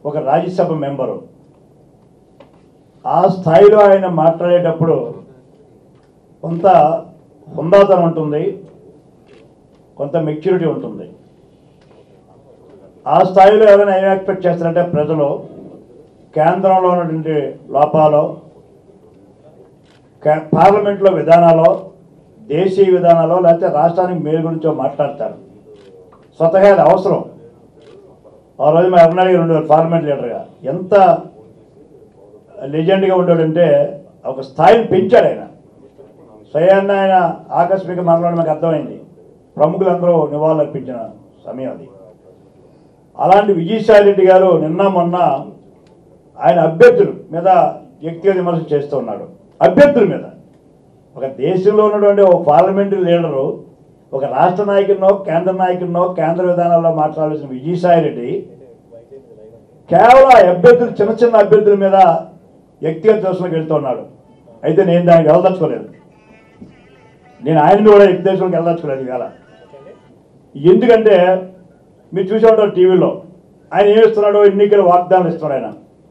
ఒక రాజ్యసభ మెంబరు ఆ స్థాయిలో ఆయన మాట్లాడేటప్పుడు కొంత హుందాతనం ఉంటుంది కొంత మెచ్యూరిటీ ఉంటుంది ఆ స్థాయిలో ఎవరైనా ఏం ఎక్స్పెక్ట్ చేస్తారంటే ప్రజలు కేంద్రంలో ఉన్నటువంటి లోపాలు కే- పార్లమెంట్లో విధానాలు దేశీయ విధానాలు లేకపోతే రాష్ట్రానికి మేలు గురించో మాట్లాడతారు స్వతహా అది అవసరం ఆ రోజు మా అరుణాడి గారు ఉండేవారు పార్లమెంట్ లీడర్గా ఎంత లెజెండ్గా ఉండేవాడంటే ఒక స్థాయిని పెంచాడు ఆయన స్వయాన్ని ఆయన ఆకస్మిక మరణం మాకు అర్థమైంది ప్రముఖులందరూ నివాళులు అర్పించిన సమయం అది అలాంటి విజయసాయి రెడ్డి గారు నిన్న మొన్న ఆయన అభ్యర్థుల మీద వ్యక్తిగత విమర్శ చేస్తూ ఉన్నాడు అభ్యర్థుల మీద ఒక దేశంలో ఉన్నటువంటి ఒక పార్లమెంటరీ లీడరు ఒక రాష్ట్ర నాయకుడినో కేంద్ర నాయకుడినో కేంద్ర విధానాల్లో మాట్లాడాల్సిన విజయసాయి రెడ్డి కేవలం ఆ అభ్యర్థులు చిన్న చిన్న అభ్యర్థుల మీద వ్యక్తిగత దోషంలోకి వెళ్తున్నాడు అయితే నేను దానికి వెళ్ళదలుచుకోలేదు నేను ఆయన్ని కూడా వ్యక్తిగతంలోకి వెళ్ళదలుచుకోలేదు ఇవాళ ఎందుకంటే మీరు చూసే ఉంటారు టీవీలో ఆయన ఏమి ఇస్తున్నాడో ఎన్నికల వాగ్దానాలు ఇస్తున్నాడు ఆయన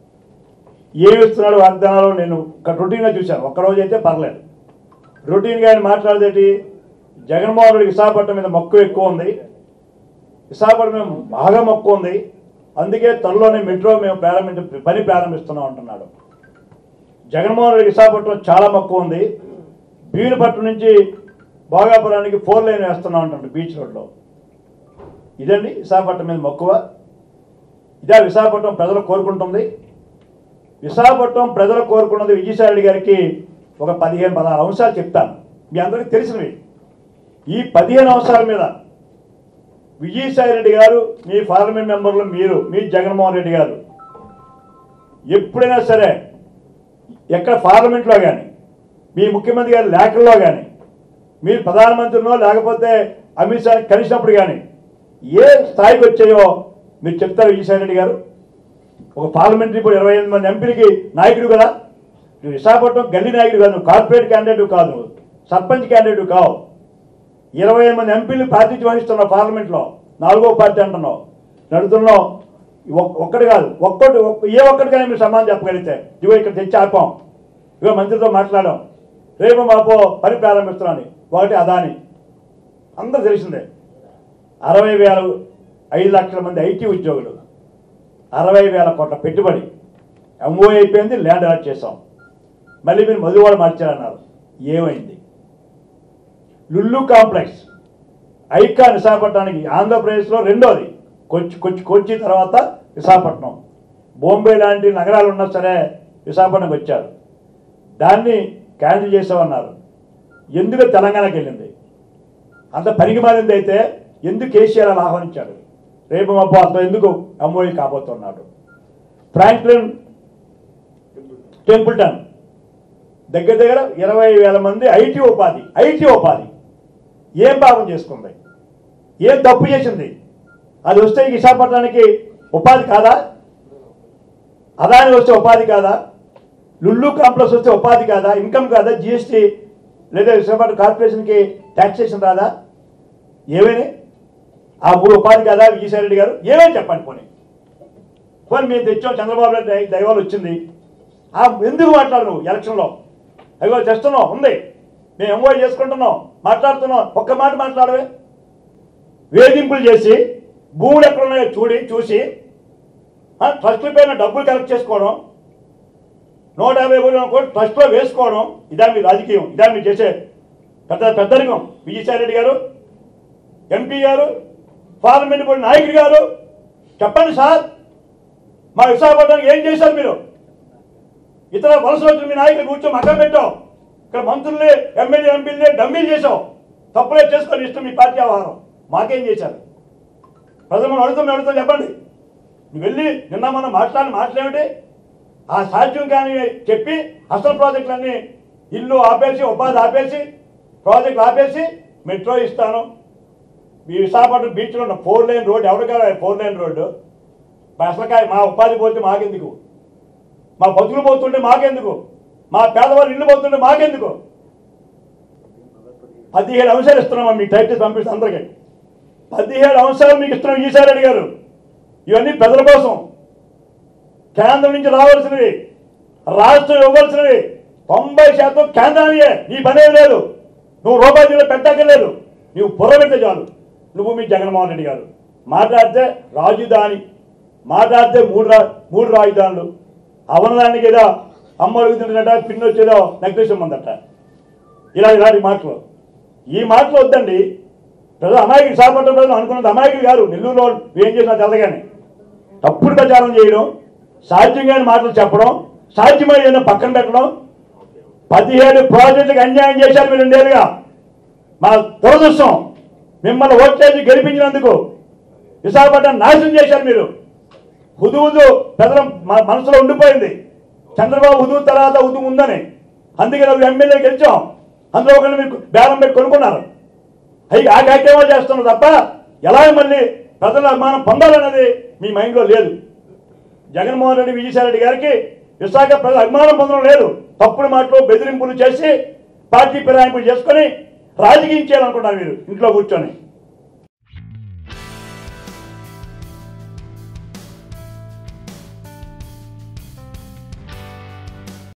ఏమి ఇస్తున్నాడు వాగ్దానాలు నేను ఒక రొటీన్గా చూశాను ఒక్కరోజు అయితే పర్లేదు రొటీన్గా ఆయన మాట్లాడేటి జగన్మోహన్ రెడ్డి విశాఖపట్నం మీద మక్కువ ఎక్కువ ఉంది విశాఖపట్నం మీద బాగా మక్కువ ఉంది అందుకే త్వరలోనే మెట్రో మేము ప్రారంభించ పని ప్రారంభిస్తున్నాం అంటున్నాడు జగన్మోహన్ రెడ్డి విశాఖపట్నం చాలా మక్కువ ఉంది భీమినిపట్నం నుంచి భోగాపురానికి ఫోర్ లైన్ వేస్తున్నాం అంటున్నాడు బీచ్ రోడ్లో ఇదండి విశాఖపట్నం మీద మక్కువ ఇదే విశాఖపట్నం ప్రజలు కోరుకుంటుంది విశాఖపట్నం ప్రజలు కోరుకున్నది విజయసాయి గారికి ఒక పదిహేను పదహారు అంశాలు చెప్తాను మీ అందరికీ తెలిసినవి ఈ పదిహేను అంశాల మీద విజయసాయి రెడ్డి గారు మీ పార్లమెంట్ మెంబర్లు మీరు మీ జగన్మోహన్ రెడ్డి గారు ఎప్పుడైనా సరే ఎక్కడ పార్లమెంట్లో కానీ మీ ముఖ్యమంత్రి గారి లేఖల్లో కానీ మీరు ప్రధానమంత్రినో లేకపోతే అమిత్ షా కలిసినప్పుడు కానీ ఏ స్థాయికి వచ్చాయో మీరు చెప్తారు విజయసాయి రెడ్డి గారు ఒక పార్లమెంటరీ ఇప్పుడు ఇరవై ఎనిమిది మంది ఎంపీలకి నాయకుడు కదా నువ్వు విశాఖపట్నం గల్లీ నాయకుడు కాదు నువ్వు కార్పొరేట్ క్యాండిడేట్ కాదు నువ్వు సర్పంచ్ క్యాండిడేట్ కావు ఇరవై ఎనిమిది మంది ఎంపీలు ప్రాతినిధ్యం వహిస్తున్నావు పార్లమెంట్లో నాలుగో పార్టీ అంటున్నావు నడుతున్నావు ఒక్- ఒక్కటి కాదు ఒక్కటి ఒక్క- ఏ ఒక్కటికైనా మీరు సమాధానం చెప్పగలిగితే ఇగో ఇక్కడ తెచ్చి ఆపాం ఇగో మంత్రితో మాట్లాడాం రేపు మాపో పని ప్రారంభిస్తున్నాను ఒకటి అదాని అందరూ తెలిసిందే అరవై వేల ఐదు లక్షల మంది ఐటీ ఉద్యోగులు అరవై వేల కోట్ల పెట్టుబడి ఎంఓ అయిపోయింది ల్యాండ్ అలాట్ చేసాం మళ్ళీ మీరు మధువాడ మార్చారన్నారు ఏమైంది లుల్లు కాంప్లెక్స్ ఐకా విశాఖపట్నానికి ఆంధ్రప్రదేశ్లో రెండోది కొచ్చి కొచ్చి కొచ్చి తర్వాత విశాఖపట్నం బాంబే లాంటి నగరాలు ఉన్నా సరే విశాఖపట్నంకి వచ్చారు దాన్ని క్యాన్సిల్ చేసామన్నారు ఎందుకు తెలంగాణకి వెళ్ళింది అంత పనికి మారింది అయితే ఎందుకు కేసీఆర్ అలా ఆహ్వానించాడు రేపు మాపు అంత ఎందుకు ఎంఓఈ కాబోతున్నాడు ఫ్రాంక్లిన్ టెంపుల్టన్ దగ్గర దగ్గర ఇరవై వేల మంది ఐటీ ఉపాధి ఐటీ ఉపాధి ఏం పాపం చేసుకుంది ఏం తప్పు చేసింది అది వస్తే ఈ విశాఖపట్నానికి ఉపాధి కాదా అదాని వస్తే ఉపాధి కాదా లుల్లు కాంప్లెక్స్ వస్తే ఉపాధి కాదా ఇన్కమ్ కాదా జిఎస్టీ లేదా విశాఖపట్నం కార్పొరేషన్కి ట్యాక్సేషన్ రాదా ఏమైనా ఆ మూడు ఉపాధి కాదా విజయసాయి రెడ్డి గారు ఏమేమి చెప్పండి పోనీ పోనీ మేము తెచ్చాం చంద్రబాబు నాయుడు దయ- దైవాలు వచ్చింది ఆ ఎందుకు మాట్లాడు నువ్వు ఎలక్షన్లో అయ్యో చేస్తున్నావు ఉంది మేము ఎంఓఐ చేసుకుంటున్నాం మాట్లాడుతున్నాం ఒక్క మాట మాట్లాడవే వేధింపులు చేసి భూములు ఎక్కడ ఉన్నాయో చూడి చూసి ఆ, ట్రస్టుల పైన డబ్బులు కలెక్ట్ చేసుకోవడం నూట యాభై కోట్ల కోట్లు ట్రస్ట్లో వేసుకోవడం ఇదా మీ రాజకీయం ఇదా మీరు చేసే పెద్ద పెద్దరికం విజయసాయి రెడ్డి గారు ఎంపీ గారు పార్లమెంట్ బోర్డు నాయకుడు గారు చెప్పండి సార్ మా విశాఖపట్నానికి ఏం చేశారు మీరు ఇతర వలస వచ్చిన మీ నాయకులు కూర్చొని మగ్గం పెట్టావు ఇక్కడ మంత్రుల్ని ఎమ్మెల్యే ఎంపీలని డమ్మీలు చేసావు తప్పులే చేసుకొని ఇష్టం మీ పార్టీ వ్యవహారం మాకేం చేశారు ప్రజలు మనం అడుగుతాం మేము అడుగుతాం చెప్పండి నువ్వు వెళ్ళి నిన్న మనం మాట్లాడిన మాట్లాడేమిటి ఆ సాధ్యం కానీ చెప్పి అసలు ప్రాజెక్టులన్నీ ఇల్లు ఆపేసి ఉపాధి ఆపేసి ప్రాజెక్టులు ఆపేసి మెట్రో ఇస్తాను మీ విశాఖపట్నం బీచ్లో ఉన్న ఫోర్ లైన్ రోడ్ ఎవరు కావాలి ఫోర్ లైన్ రోడ్డు మా అసలుకాయ మా ఉపాధి పోతే మాకెందుకు మా బతుకులు పోతుంటే మాకెందుకు మా పేదవాళ్ళు ఇల్లు పోతుంటే మాకెందుకు పదిహేడు అంశాలు ఇస్తున్నామా మీ టైటిల్ పంపిస్తే అందరికీ పదిహేడు అంశాలు మీకు ఇస్తున్నాం ఈసారి అడిగారు ఇవన్నీ ప్రజల కోసం కేంద్రం నుంచి రావాల్సినవి రాష్ట్రం ఇవ్వాల్సినవి తొంభై శాతం కేంద్రానియే నీ పనేం లేదు నువ్వు రూపాయి జిల్లా పెట్టక్కర్లేదు నువ్వు పొరబెడితే చాలు నువ్వు మీ జగన్మోహన్ రెడ్డి గారు మాట్లాడితే రాజధాని మాట్లాడితే మూడు రా మూడు రాజధానులు అవనదానికి ఏదో అమ్మ అడుగుతుందట పిన్ వచ్చేదో నెక్లెస్ ఉందట ఇలా ఇలాంటి మాటలు ఈ మాటలు వద్దండి ప్రజలు అమాయకులు సాపట్ల ప్రజలు అనుకున్నది అమాయకులు గారు నెల్లూరులో ఏం చేసినా తెల్లగానే తప్పుడు ప్రచారం చేయడం సాధ్యం కాని మాటలు చెప్పడం సాధ్యమైన పక్కన పెట్టడం పదిహేడు ప్రాజెక్టులకు అన్యాయం చేశారు మీరు రెండేళ్ళుగా మా దురదృష్టం మిమ్మల్ని ఓట్లేసి గెలిపించినందుకు విశాఖపట్నం నాశనం చేశారు మీరు హుదువుదు ప్రజల మ- మనసులో ఉండిపోయింది చంద్రబాబు హుదువు తర్వాత హుదువు ఉందని అందుకే నాకు ఎమ్మెల్యే గెలిచాం అందులో ఒకరిని మీరు బేరం పెట్టి కొనుక్కున్నారు అవి ఆ కార్యక్రమాలు చేస్తున్నారు తప్ప ఎలా మళ్ళీ ప్రజల అభిమానం పొందాలన్నది మీ మైండ్లో లేదు జగన్మోహన్ రెడ్డి విజయసాయి రెడ్డి గారికి విశాఖ ప్రజల అభిమానం పొందడం లేదు తప్పుడు మాటలు బెదిరింపులు చేసి పార్టీ ఫిరాయింపులు చేసుకొని రాజకీయం చేయాలనుకున్నారు మీరు ఇంట్లో కూర్చొని